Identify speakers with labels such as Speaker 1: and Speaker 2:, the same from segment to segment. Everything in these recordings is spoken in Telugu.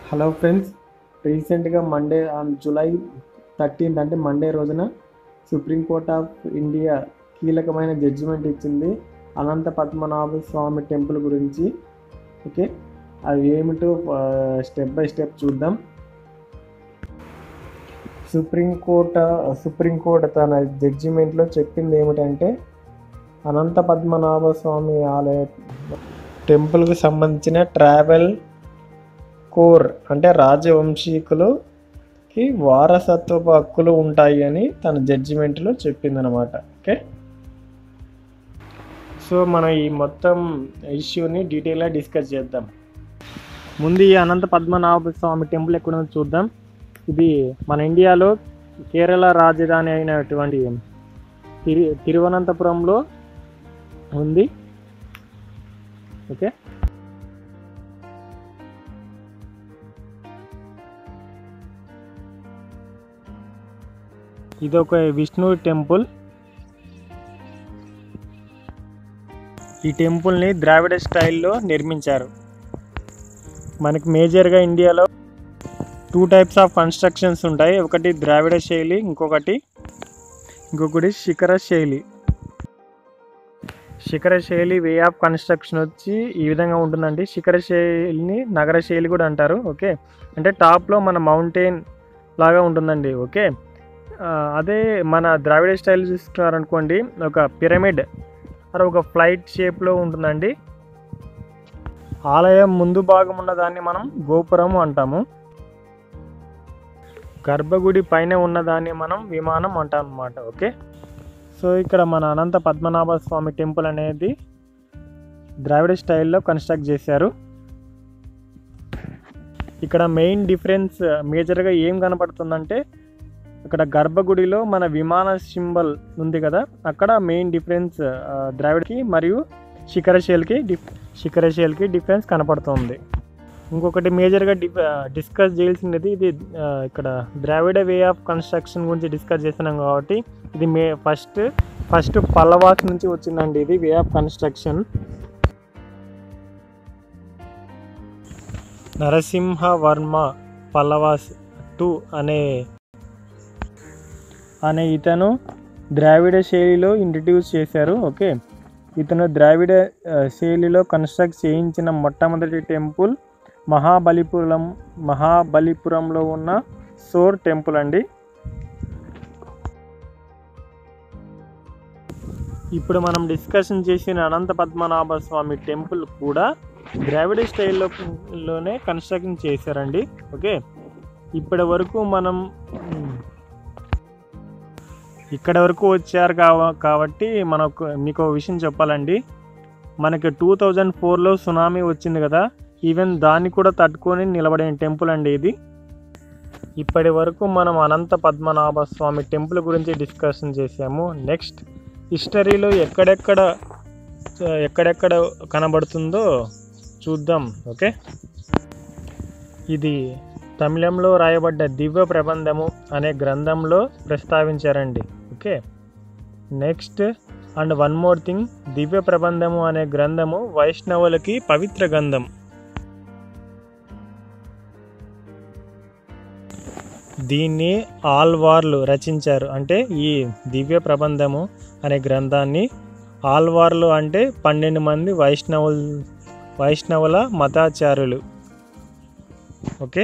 Speaker 1: హలో ఫ్రెండ్స్ రీసెంట్గా మండే ఆన్ జూలై థర్టీన్త్ అంటే మండే రోజున సుప్రీంకోర్ట్ ఆఫ్ ఇండియా కీలకమైన జడ్జిమెంట్ ఇచ్చింది అనంత పద్మనాభ స్వామి టెంపుల్ గురించి ఓకే అది ఏమిటో స్టెప్ బై స్టెప్ చూద్దాం సుప్రీంకోర్టు సుప్రీంకోర్టు తన జడ్జిమెంట్లో చెప్పింది ఏమిటంటే అనంత పద్మనాభ స్వామి ఆలయ టెంపుల్కి సంబంధించిన ట్రావెల్ కోర్ అంటే రాజవంశీకులకి వారసత్వపు హక్కులు ఉంటాయి అని తన జడ్జిమెంట్లో చెప్పిందనమాట ఓకే సో మనం ఈ మొత్తం ఇష్యూని డీటెయిల్గా డిస్కస్ చేద్దాం ముందు ఈ అనంత పద్మనాభ స్వామి టెంపుల్ ఎక్కడ ఉందో చూద్దాం ఇది మన ఇండియాలో కేరళ రాజధాని అయినటువంటి తిరు తిరువనంతపురంలో ఉంది ఓకే ఇది ఒక విష్ణు టెంపుల్ ఈ టెంపుల్ని ద్రావిడ స్టైల్లో నిర్మించారు మనకి మేజర్గా ఇండియాలో టూ టైప్స్ ఆఫ్ కన్స్ట్రక్షన్స్ ఉంటాయి ఒకటి ద్రావిడ శైలి ఇంకొకటి ఇంకొకటి శిఖర శైలి శిఖర శైలి వే ఆఫ్ కన్స్ట్రక్షన్ వచ్చి ఈ విధంగా ఉంటుందండి శిఖర శైలిని నగర శైలి కూడా అంటారు ఓకే అంటే టాప్లో మన మౌంటైన్ లాగా ఉంటుందండి ఓకే ఆ, అదే మన ద్రావిడ స్టైల్ చూసుకున్నారనుకోండి ఒక పిరమిడ్ అది ఒక ఫ్లైట్ షేప్లో ఉంటుందండి ఆలయం ముందు భాగం ఉన్న దాన్ని మనం గోపురం అంటాము గర్భగుడి పైన ఉన్నదాన్ని మనం విమానం అంటాం అన్నమాట ఓకే సో ఇక్కడ మన అనంత పద్మనాభ స్వామి టెంపుల్ అనేది ద్రావిడ స్టైల్లో కన్స్ట్రక్ట్ చేశారు ఇక్కడ మెయిన్ డిఫరెన్స్ మేజర్గా ఏం కనపడుతుందంటే ఇక్కడ గర్భగుడిలో మన విమాన సింబల్ ఉంది కదా అక్కడ మెయిన్ డిఫరెన్స్ ఆ, ద్రావిడకి మరియు శిఖర శైలికి డిఫ్ శిఖర శైలికి డిఫరెన్స్ కనపడుతుంది ఇంకొకటి మేజర్గా డి డిస్కస్ చేయాల్సినది ఇది ఆ, ఇక్కడ ద్రావిడ వే ఆఫ్ కన్స్ట్రక్షన్ గురించి డిస్కస్ చేస్తున్నాం కాబట్టి ఇది మే ఫస్ట్ ఫస్ట్ పల్లవాస్ నుంచి వచ్చిందండి ఇది way of construction Narasimhavarma Pallavas two అనే అనే ఇతను ద్రావిడ శైలిలో ఇంట్రడ్యూస్ చేశారు ఓకే ఇతను ద్రావిడ ఆ, శైలిలో కన్స్ట్రక్ట్ చేయించిన మొట్టమొదటి టెంపుల్ మహాబలిపురం మహాబలిపురంలో ఉన్న సోర్ టెంపుల్ అండి ఇప్పుడు మనం డిస్కషన్ చేసిన అనంత పద్మనాభ స్వామి టెంపుల్ కూడా ద్రావిడ స్టైల్లో లోనే కన్స్ట్రక్షన్ చేశారండి ఓకే ఇప్పటి వరకు మనం మ్, ఇక్కడ వరకు వచ్చారు కావ కాబట్టి మనకు మీకు ఒక విషయం చెప్పాలండి మనకి టూ థౌజండ్ ఫోర్లో సునామీ వచ్చింది కదా ఈవెన్ దాన్ని కూడా తట్టుకొని నిలబడిన టెంపుల్ అండి ఇది ఇప్పటి వరకు మనం అనంత పద్మనాభ స్వామి టెంపుల్ గురించి డిస్కషన్ చేసాము నెక్స్ట్ హిస్టరీలో ఎక్కడెక్కడ ఎక్కడెక్కడ కనబడుతుందో చూద్దాం ఓకే ఇది తమిళంలో రాయబడ్డ దివ్య ప్రబంధము అనే గ్రంథంలో ప్రస్తావించారండి okay next and one more thing Divya Prabandham అనే గ్రంథము వైష్ణవులకి పవిత్ర గంధం దీన్ని ఆల్వార్లు రచించారు అంటే ఈ దివ్య ప్రబంధము అనే గ్రంథాన్ని ఆల్వార్లు అంటే పన్నెండు మంది వైష్ణవులు వైష్ణవుల మతాచారులు ఓకే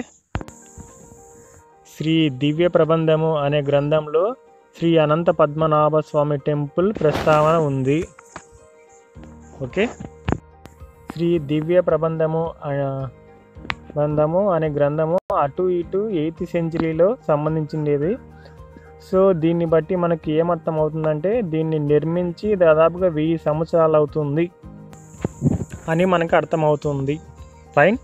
Speaker 1: శ్రీ దివ్య ప్రబంధము అనే గ్రంథంలో శ్రీ అనంత పద్మనాభ స్వామి టెంపుల్ ప్రస్తావన ఉంది ఓకే శ్రీ దివ్య ప్రబంధము ఆ, గ్రంథము అనే గ్రంథము అటు ఇటు ఎయిత్ సెంచరీలో సంబంధించింది సో దీన్ని బట్టి మనకి ఏమర్థం అవుతుందంటే దీన్ని నిర్మించి దాదాపుగా వెయ్యి సంవత్సరాలు అవుతుంది అని మనకు అర్థమవుతుంది ఫైన్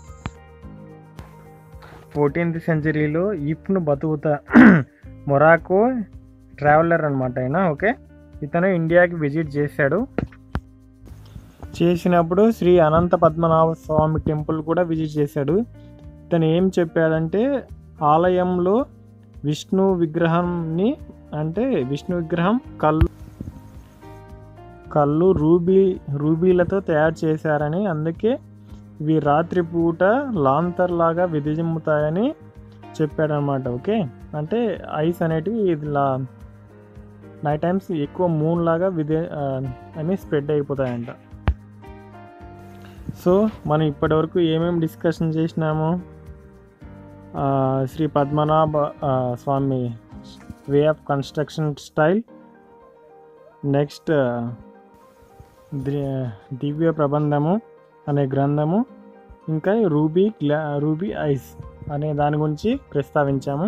Speaker 1: ఫోర్టీన్త్ సెంచరీలో ఇప్ను బతుకుతా మొరాకో ట్రావెలర్ అనమాట ఆయన ఓకే ఇతను ఇండియాకి విజిట్ చేశాడు చేసినప్పుడు శ్రీ అనంత పద్మనాభ స్వామి టెంపుల్ కూడా విజిట్ చేశాడు ఇతను ఏం చెప్పాడంటే ఆలయంలో విష్ణు విగ్రహాన్ని అంటే విష్ణు విగ్రహం కళ్ళు కళ్ళు రూబీ రూబీలతో తయారు చేశారని అందుకే ఇవి రాత్రిపూట లాంతర్ లాగా విధిజిమ్ముతాయని చెప్పాడనమాట ఓకే అంటే ఐస్ అనేటివి ఇలా నైట్ టైమ్స్ ఎక్కువ మూన్ లాగా విధి ఐ మీన్ స్ప్రెడ్ అయిపోతాయంట సో మనం ఇప్పటివరకు ఏమేమి డిస్కషన్ చేసినాము ఆ, శ్రీ పద్మనాభ ఆ, Swamy way of construction style next Divya Prabandham అనే గ్రంథము ఇంకా రూబీ గ్లా రూబీ ఐస్ అనే దాని గురించి ప్రస్తావించాము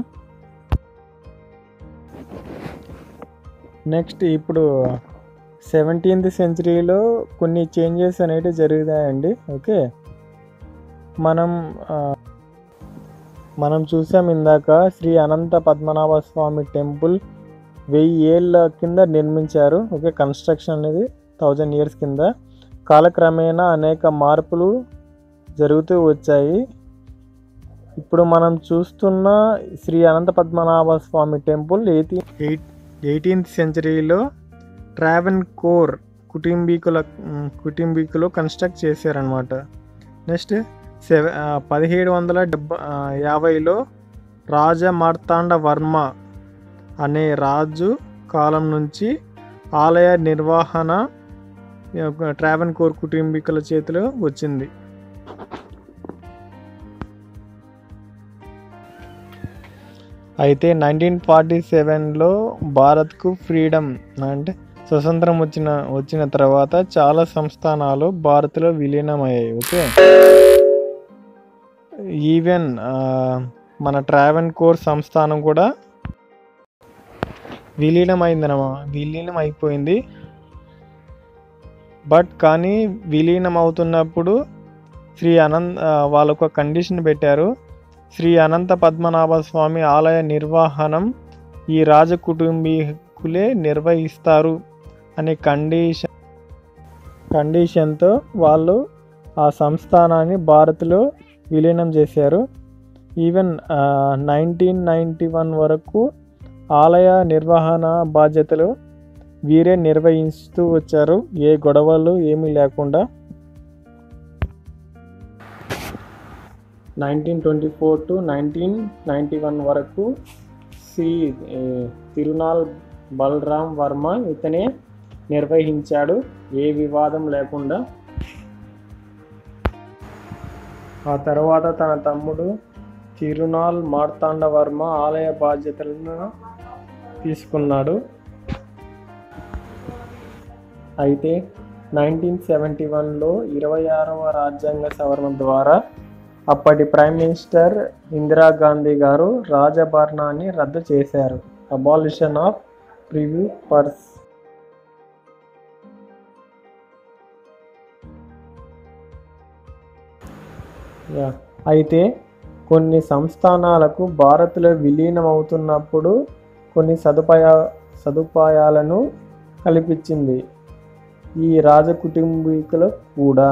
Speaker 1: నెక్స్ట్ ఇప్పుడు సెవెంటీన్త్ సెంచరీలో కొన్ని చేంజెస్ అనేవి జరుగుతాయండి ఓకే మనం ఆ, మనం చూసాం ఇందాక శ్రీ అనంత పద్మనాభ స్వామి టెంపుల్ వెయ్యి ఏళ్ళ కింద నిర్మించారు ఓకే కన్స్ట్రక్షన్ అనేది థౌజండ్ ఇయర్స్ కింద కాలక్రమేణా అనేక మార్పులు జరుగుతూ వచ్చాయి ఇప్పుడు మనం చూస్తున్న Sri Anantha Padmanabha Swamy temple eighty eight eighteenth సెంచరీలో ట్రావెన్ కోర్ కుటుంబీకుల మ్, కుటుంబీకులు కన్స్ట్రక్ట్ చేశారనమాట నెక్స్ట్ సెవ పదిహేడు వందల డెబ్బ ఆ, యాభైలో రాజ మార్తాండ వర్మ అనే రాజు కాలం నుంచి ఆలయ నిర్వహణ ఈ యొక్క ట్రావెన్ కోర్ కుటుంబీకుల చేతిలో వచ్చింది అయితే నైన్టీన్ ఫార్టీ సెవెన్లో భారత్కు ఫ్రీడమ్ అంటే స్వతంత్రం వచ్చిన వచ్చిన తర్వాత చాలా సంస్థానాలు భారత్లో విలీనమయ్యాయి ఓకే ఈవెన్ ఆ, మన ట్రావెన్ కోర్ సంస్థానం కూడా విలీనం అయిందనమా విలీనం అయిపోయింది బట్ కానీ విలీనం అవుతున్నప్పుడు శ్రీ అనంత్ వాళ్ళు ఒక కండిషన్ పెట్టారు శ్రీ అనంత పద్మనాభ స్వామి ఆలయ నిర్వహణం ఈ రాజ కుటుంబీకులే నిర్వహిస్తారు అనే కండిషన్ కండిషన్తో వాళ్ళు ఆ సంస్థానాన్ని భారత్లో విలీనం చేశారు ఈవెన్ నైన్టీన్ నైంటీ వన్ వరకు ఆలయ నిర్వహణ బాధ్యతలు వీరే నిర్వహిస్తూ వచ్చారు ఏ గొడవలు ఏమీ లేకుండా nineteen twenty four to nineteen ninety one వరకు సి ఏ, తిరునాల్ బలరాం వర్మ ఇతనే నిర్వహించాడు ఏ వివాదం లేకుండా ఆ తర్వాత తన తమ్ముడు తిరునాల్ మార్తాండ వర్మ ఆలయ బాధ్యతలను తీసుకున్నాడు అయితే నైన్టీన్ సెవెంటీ వన్లో ఇరవై ఆరవ రాజ్యాంగ సవరణ ద్వారా అప్పటి ప్రైమ్ మినిస్టర్ ఇందిరాగాంధీ గారు రాజభరణాన్ని రద్దు చేశారు అబాలిషన్ ఆఫ్ ప్రివ్యూ పర్స్ యా. అయితే కొన్ని సంస్థానాలకు భారత్లో విలీనం అవుతున్నప్పుడు కొన్ని సదుపాయ సదుపాయాలను కల్పించింది ఈ రాజ కుటుంబీకులు కూడా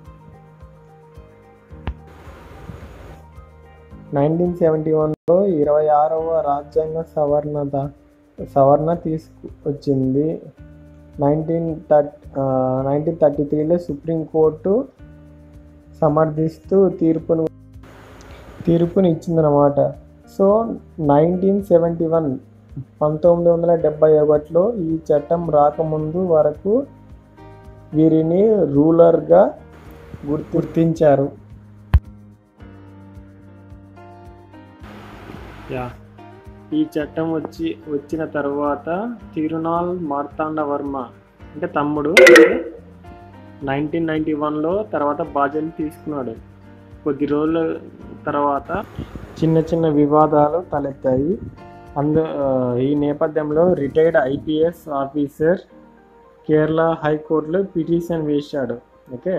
Speaker 1: నైన్టీన్ సెవెంటీ వన్లో ఇరవై ఆరవ రాజ్యాంగ సవరణ ద- సవరణ తీసుకువచ్చింది నైన్టీన్ థర్ట్ నైన్టీన్ థర్టీ త్రీలో సుప్రీంకోర్టు సమర్థిస్తూ తీర్పును తీర్పుని ఇచ్చిందనమాట సో నైన్టీన్ సెవెంటీ వన్ పంతొమ్మిది వందల డెబ్బై ఒకటిలో ఈ చట్టం రాకముందు వరకు వీరిని రూలర్గా గుర్తు- గుర్తించారు యా ఈ చట్టం వచ్చి వచ్చిన తర్వాత తిరునాల్ మార్తాండ వర్మ అంటే తమ్ముడు నైన్టీన్ నైంటీ వన్లో తర్వాత బాధ్యతలు తీసుకున్నాడు కొద్ది రోజుల తర్వాత చిన్న చిన్న వివాదాలు తలెత్తాయి అందు ఆ, ఈ నేపథ్యంలో రిటైర్డ్ ఐపీఎస్ ఆఫీసర్ కేరళ హైకోర్టులో పిటిషన్ వేశాడు ఓకే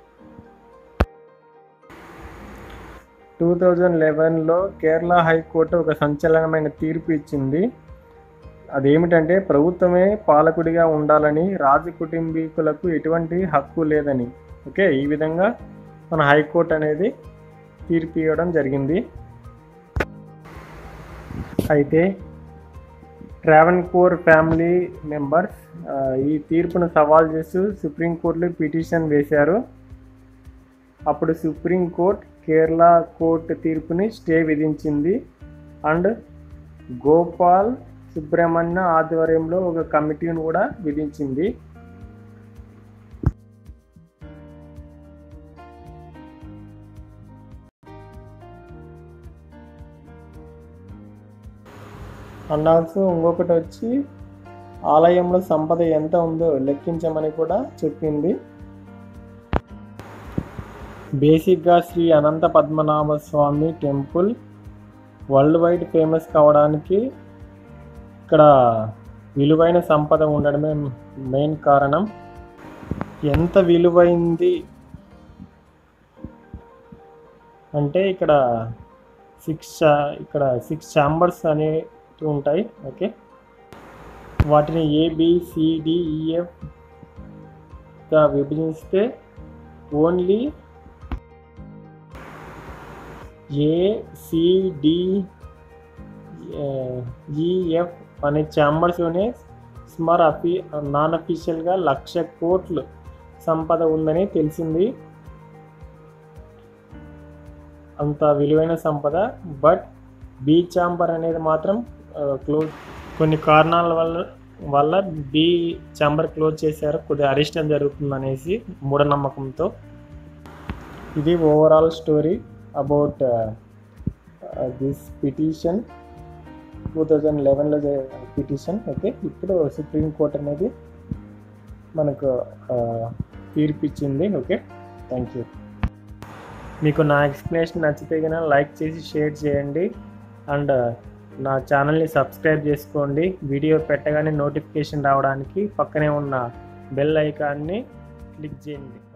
Speaker 1: టూ థౌజండ్ లెవెన్లో కేరళ హైకోర్టు ఒక సంచలనమైన తీర్పు ఇచ్చింది అదేమిటంటే ప్రభుత్వమే పాలకుడిగా ఉండాలని రాజ కుటుంబీకులకు ఎటువంటి హక్కు లేదని ఓకే ఈ విధంగా మన హైకోర్టు అనేది తీర్పు ఇవ్వడం జరిగింది అయితే ట్రావెన్ కోర్ ఫ్యామిలీ మెంబర్స్ ఈ తీర్పును సవాల్ చేస్తూ సుప్రీంకోర్టులో పిటిషన్ వేశారు అప్పుడు సుప్రీం కోర్ట్ కేరళ కోర్టు తీర్పుని స్టే విధించింది అండ్ గోపాల్ సుబ్రహ్మణ్య ఆధ్వర్యంలో ఒక కమిటీని కూడా విధించింది అండ్ ఆల్సో ఇంకొకటి వచ్చి ఆలయంలో సంపద ఎంత ఉందో లెక్కించమని కూడా చెప్పింది బేసిక్గా Sri Anantha Padmanabha Swamy temple world wide famous కావడానికి ఇక్కడ విలువైన సంపద ఉండడమే మెయిన్ కారణం ఎంత విలువైంది అంటే ఇక్కడ సిక్స్ ఇక్కడ సిక్స్ ఛాంబర్స్ అనేవి ఉంటాయి ఓకే వాటిని ఏబిసిడిఈఎఫ్గా విభజిస్తే ఓన్లీ ఏసిడిఈఎఫ్ అనే ఛాంబర్స్లోనే సుమారు అఫీ నాన్ అఫీషియల్గా లక్ష కోట్లు సంపద ఉందని తెలిసింది అంత విలువైన సంపద బట్ బీ ఛాంబర్ అనేది మాత్రం క్లోజ్ కొన్ని కారణాల వల్ల వల్ల బీ ఛాంబర్ క్లోజ్ చేశారు కొద్దిగా అరిష్టం జరుగుతుంది అనేసి మూఢనమ్మకంతో ఇది overall story about this petition two thousand లెవెన్లో పిటిషన్ ఓకే ఇప్పుడు సుప్రీం కోర్ట్ అనేది మనకు తీర్పిచ్చింది ఓకే థ్యాంక్ యూ మీకు నా ఎక్స్ప్లెనేషన్ నచ్చితే కనుక లైక్ చేసి షేర్ చేయండి అండ్ నా ఛానల్ని సబ్స్క్రైబ్ చేసుకోండి వీడియో పెట్టగానే నోటిఫికేషన్ రావడానికి పక్కనే ఉన్న బెల్ ఐకాన్ని క్లిక్ చేయండి